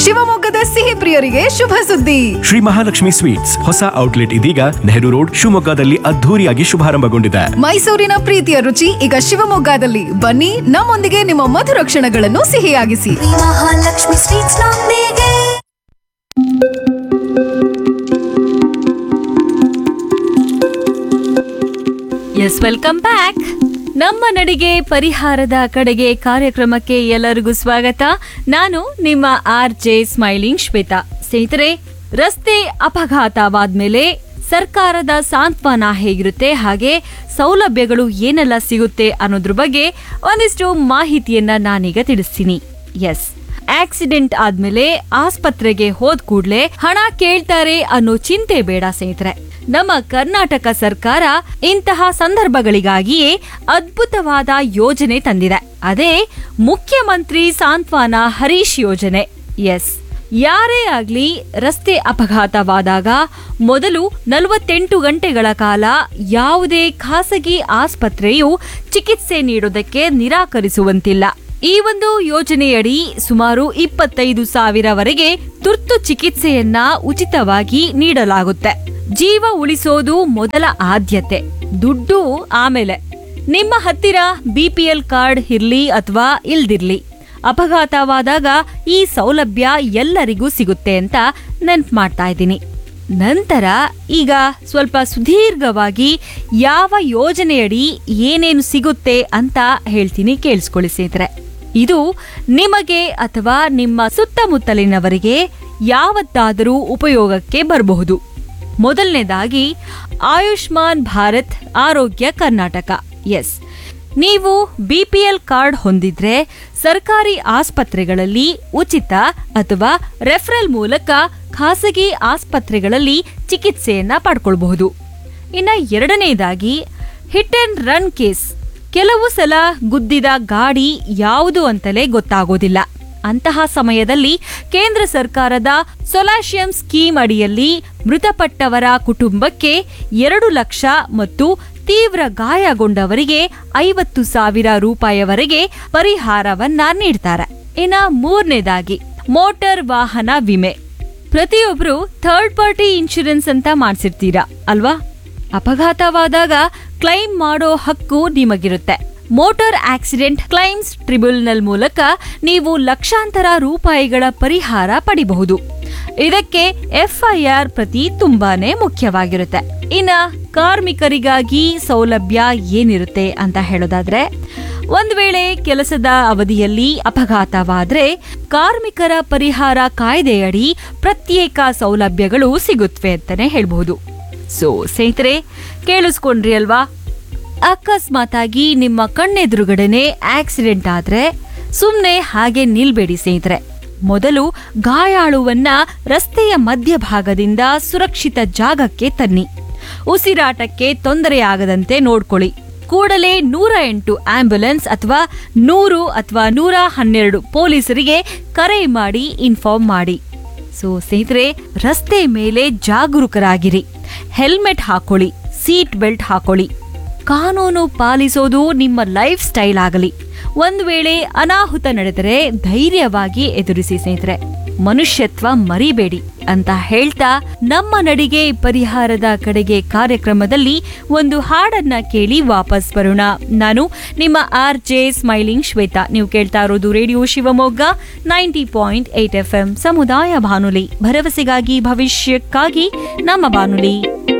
ಶಿವಮೊಗ್ಗದ ಸಿಹಿ ಪ್ರಿಯರಿಗೆ ಶುಭ ಸುದ್ದಿ ಶ್ರೀ ಮಹಾಲಕ್ಷ್ಮಿ ಸ್ವೀಟ್ಸ್ ಹೊಸ ಔಟ್ಲೆಟ್ ಇದೀಗ ನೆಹರು ರೋಡ್ ಶಿವಮೊಗ್ಗದಲ್ಲಿ ಅದ್ಧೂರಿಯಾಗಿ ಶುಭಾರಂಭಗೊಂಡಿದೆ ಮೈಸೂರಿನ ಪ್ರೀತಿಯ ರುಚಿ ಈಗ ಶಿವಮೊಗ್ಗದಲ್ಲಿ ಬನ್ನಿ ನಮ್ಮೊಂದಿಗೆ ನಿಮ್ಮ ಮಧುರ ಕ್ಷಣಗಳನ್ನು ಸಿಹಿಯಾಗಿಸಿ ಮಹಾಲಕ್ಷ್ಮಿ ಸ್ವೀಟ್ಸ್ ನೊಂದಿಗೆ ಎಸ್ ವೆಲ್ಕಮ್ ಬ್ಯಾಕ್ ನಮ್ಮ ನಡಿಗೆ ಪರಿಹಾರದ ಕಡೆಗೆ ಕಾರ್ಯಕ್ರಮಕ್ಕೆ ಎಲ್ಲರಿಗೂ ಸ್ವಾಗತ ನಾನು ನಿಮ್ಮ ಆರ್ ಜೆ ಸ್ಮೈಲಿಂಗ್ ಶ್ವೇತಾ ಸ್ನೇಹಿತರೆ ರಸ್ತೆ ಅಪಘಾತವಾದ್ಮೇಲೆ ಸರ್ಕಾರದ ಸಾಂತ್ವನ ಹೇಗಿರುತ್ತೆ ಹಾಗೆ ಸೌಲಭ್ಯಗಳು ಏನೆಲ್ಲ ಸಿಗುತ್ತೆ ಅನ್ನೋದ್ರ ಬಗ್ಗೆ ಒಂದಿಷ್ಟು ಮಾಹಿತಿಯನ್ನ ನಾನೀಗ ತಿಳಿಸ್ತೀನಿ ಎಸ್ ಆಕ್ಸಿಡೆಂಟ್ ಆದ್ಮೇಲೆ ಆಸ್ಪತ್ರೆಗೆ ಹೋದ್ ಕೂಡ್ಲೆ ಹಣ ಕೇಳ್ತಾರೆ ಅನ್ನೋ ಚಿಂತೆ ಬೇಡ ಸ್ನೇಹಿತರೆ ನಮ್ಮ ಕರ್ನಾಟಕ ಸರ್ಕಾರ ಇಂತಹ ಸಂದರ್ಭಗಳಿಗಾಗಿಯೇ ಅದ್ಭುತವಾದ ಯೋಜನೆ ತಂದಿದೆ ಅದೇ ಮುಖ್ಯಮಂತ್ರಿ ಸಾಂತ್ವನ ಹರೀಶ್ ಯೋಜನೆ ಎಸ್ ಯಾರೇ ಆಗ್ಲಿ ರಸ್ತೆ ಅಪಘಾತವಾದಾಗ ಮೊದಲು ನಲವತ್ತೆಂಟು ಗಂಟೆಗಳ ಕಾಲ ಯಾವುದೇ ಖಾಸಗಿ ಆಸ್ಪತ್ರೆಯು ಚಿಕಿತ್ಸೆ ನೀಡೋದಕ್ಕೆ ನಿರಾಕರಿಸುವಂತಿಲ್ಲ ಈ ಒಂದು ಯೋಜನೆಯಡಿ ಸುಮಾರು ಇಪ್ಪತ್ತೈದು ಸಾವಿರವರೆಗೆ ತುರ್ತು ಚಿಕಿತ್ಸೆಯನ್ನ ಉಚಿತವಾಗಿ ನೀಡಲಾಗುತ್ತೆ ಜೀವ ಉಳಿಸೋದು ಮೊದಲ ಆದ್ಯತೆ ದುಡ್ಡು ಆಮೇಲೆ ನಿಮ್ಮ ಹತ್ತಿರ ಬಿಪಿಎಲ್ ಕಾರ್ಡ್ ಇರ್ಲಿ ಅಥವಾ ಇಲ್ದಿರ್ಲಿ ಅಪಘಾತವಾದಾಗ ಈ ಸೌಲಭ್ಯ ಎಲ್ಲರಿಗೂ ಸಿಗುತ್ತೆ ಅಂತ ನೆನ್ಪು ಮಾಡ್ತಾ ಇದ್ದೀನಿ ನಂತರ ಈಗ ಸ್ವಲ್ಪ ಸುದೀರ್ಘವಾಗಿ ಯಾವ ಯೋಜನೆಯಡಿ ಏನೇನು ಸಿಗುತ್ತೆ ಅಂತ ಹೇಳ್ತೀನಿ ಕೇಳಿಸ್ಕೊಳ್ಳಿ ಸ್ನೇಹಿತರೆ ಇದು ನಿಮಗೆ ಅಥವಾ ನಿಮ್ಮ ಸುತ್ತಮುತ್ತಲಿನವರಿಗೆ ಯಾವತ್ತಾದರೂ ಉಪಯೋಗಕ್ಕೆ ಬರಬಹುದು ಮೊದಲನೇದಾಗಿ ಆಯುಷ್ಮಾನ್ ಭಾರತ್ ಆರೋಗ್ಯ ಕರ್ನಾಟಕ ಎಸ್ ನೀವು ಬಿಪಿಎಲ್ ಕಾರ್ಡ್ ಹೊಂದಿದ್ರೆ ಸರ್ಕಾರಿ ಆಸ್ಪತ್ರೆಗಳಲ್ಲಿ ಉಚಿತ ಅಥವಾ ರೆಫರಲ್ ಮೂಲಕ ಖಾಸಗಿ ಆಸ್ಪತ್ರೆಗಳಲ್ಲಿ ಚಿಕಿತ್ಸೆಯನ್ನ ಪಡ್ಕೊಳ್ಬಹುದು ಇನ್ನ ಎರಡನೇದಾಗಿ ಹಿಟ್ ಅಂಡ್ ರನ್ ಕೇಸ್ ಕೆಲವು ಸಲ ಗುದ್ದಿದ ಗಾಡಿ ಯಾವುದು ಅಂತಲೇ ಗೊತ್ತಾಗೋದಿಲ್ಲ ಅಂತಹ ಸಮಯದಲ್ಲಿ ಕೇಂದ್ರ ಸರ್ಕಾರದ ಸೊಲಾಶಿಯಂ ಸ್ಕೀಮ್ ಅಡಿಯಲ್ಲಿ ಮೃತಪಟ್ಟವರ ಕುಟುಂಬಕ್ಕೆ ಎರಡು ಲಕ್ಷ ಮತ್ತು ತೀವ್ರ ಗಾಯಗೊಂಡವರಿಗೆ ಐವತ್ತು ಸಾವಿರ ರೂಪಾಯಿವರೆಗೆ ಪರಿಹಾರವನ್ನ ನೀಡ್ತಾರೆ ಇನ್ನ ಮೂರನೇದಾಗಿ ಮೋಟಾರ್ ವಾಹನ ವಿಮೆ ಪ್ರತಿಯೊಬ್ರು ಥರ್ಡ್ ಪಾರ್ಟಿ ಇನ್ಶೂರೆನ್ಸ್ ಅಂತ ಮಾಡ್ಸಿರ್ತೀರಾ ಅಲ್ವಾ ಅಪಘಾತವಾದಾಗ ಕ್ಲೈಮ್ ಮಾಡೋ ಹಕ್ಕು ನಿಮಗಿರುತ್ತೆ ಮೋಟಾರ್ ಆಕ್ಸಿಡೆಂಟ್ ಕ್ಲೈಮ್ಸ್ ಟ್ರಿಬ್ಯುನಲ್ ಮೂಲಕ ನೀವು ಲಕ್ಷಾಂತರ ರೂಪಾಯಿಗಳ ಪರಿಹಾರ ಪಡಿಬಹುದು ಇದಕ್ಕೆ ಎಫ್ಐಆರ್ ಪ್ರತಿ ತುಂಬಾನೇ ಮುಖ್ಯವಾಗಿರುತ್ತೆ ಇನ್ನ ಕಾರ್ಮಿಕರಿಗಾಗಿ ಸೌಲಭ್ಯ ಏನಿರುತ್ತೆ ಅಂತ ಹೇಳೋದಾದ್ರೆ ಒಂದ್ ವೇಳೆ ಕೆಲಸದ ಅವಧಿಯಲ್ಲಿ ಅಪಘಾತವಾದ್ರೆ ಕಾರ್ಮಿಕರ ಪರಿಹಾರ ಕಾಯ್ದೆಯಡಿ ಪ್ರತ್ಯೇಕ ಸೌಲಭ್ಯಗಳು ಸಿಗುತ್ತವೆ ಅಂತಾನೆ ಹೇಳ್ಬಹುದು ಸೊ ಸ್ನೇಹಿತರೆ ಕೇಳಿಸ್ಕೊಂಡ್ರಿ ಅಲ್ವಾ ಅಕಸ್ಮಾತಾಗಿ ನಿಮ್ಮ ಕಣ್ಣೆದುರುಗಡೆನೆ ಆಕ್ಸಿಡೆಂಟ್ ಆದ್ರೆ ಸುಮ್ನೆ ಹಾಗೆ ನಿಲ್ಬೇಡಿ ಸ್ನೇಹಿತರೆ ಮೊದಲು ಗಾಯಾಳುವನ್ನ ರಸ್ತೆಯ ಮಧ್ಯಭಾಗದಿಂದ ಸುರಕ್ಷಿತ ಜಾಗಕ್ಕೆ ತನ್ನಿ ಉಸಿರಾಟಕ್ಕೆ ತೊಂದರೆಯಾಗದಂತೆ ನೋಡ್ಕೊಳ್ಳಿ ಕೂಡಲೇ ನೂರ ಎಂಟು ಆಂಬ್ಯುಲೆನ್ಸ್ ಅಥವಾ ನೂರು ಅಥವಾ ನೂರ ಹನ್ನೆರಡು ಪೊಲೀಸರಿಗೆ ಕರೆ ಮಾಡಿ ಇನ್ಫಾರ್ಮ್ ಮಾಡಿ ಸೊ ಸ್ನೇಹಿತರೆ ರಸ್ತೆ ಮೇಲೆ ಜಾಗರೂಕರಾಗಿರಿ ಹೆಲ್ಮೆಟ್ ಹಾಕೊಳ್ಳಿ ಸೀಟ್ ಬೆಲ್ಟ್ ಹಾಕೊಳ್ಳಿ ಕಾನೂನು ಪಾಲಿಸೋದು ನಿಮ್ಮ ಲೈಫ್ ಸ್ಟೈಲ್ ಆಗಲಿ ಒಂದು ವೇಳೆ ಅನಾಹುತ ನಡೆದರೆ ಧೈರ್ಯವಾಗಿ ಎದುರಿಸಿ ಸ್ನೇಹಿತರೆ ಮನುಷ್ಯತ್ವ ಮರಿಬೇಡಿ ಅಂತ ಹೇಳ್ತಾ ನಮ್ಮ ನಡಿಗೆ ಪರಿಹಾರದ ಕಡೆಗೆ ಕಾರ್ಯಕ್ರಮದಲ್ಲಿ ಒಂದು ಹಾಡನ್ನ ಕೇಳಿ ವಾಪಸ್ ಬರೋಣ ನಾನು ನಿಮ್ಮ ಆರ್ ಜೆ ಸ್ಮೈಲಿಂಗ್ ಶ್ವೇತಾ ನೀವು ಕೇಳ್ತಾ ಇರೋದು radio Shivamogga ninety point eight F M ಸಮುದಾಯ ಬಾನುಲಿ ಭರವಸೆಗಾಗಿ ಭವಿಷ್ಯಕ್ಕಾಗಿ ನಮ್ಮ ಬಾನುಲಿ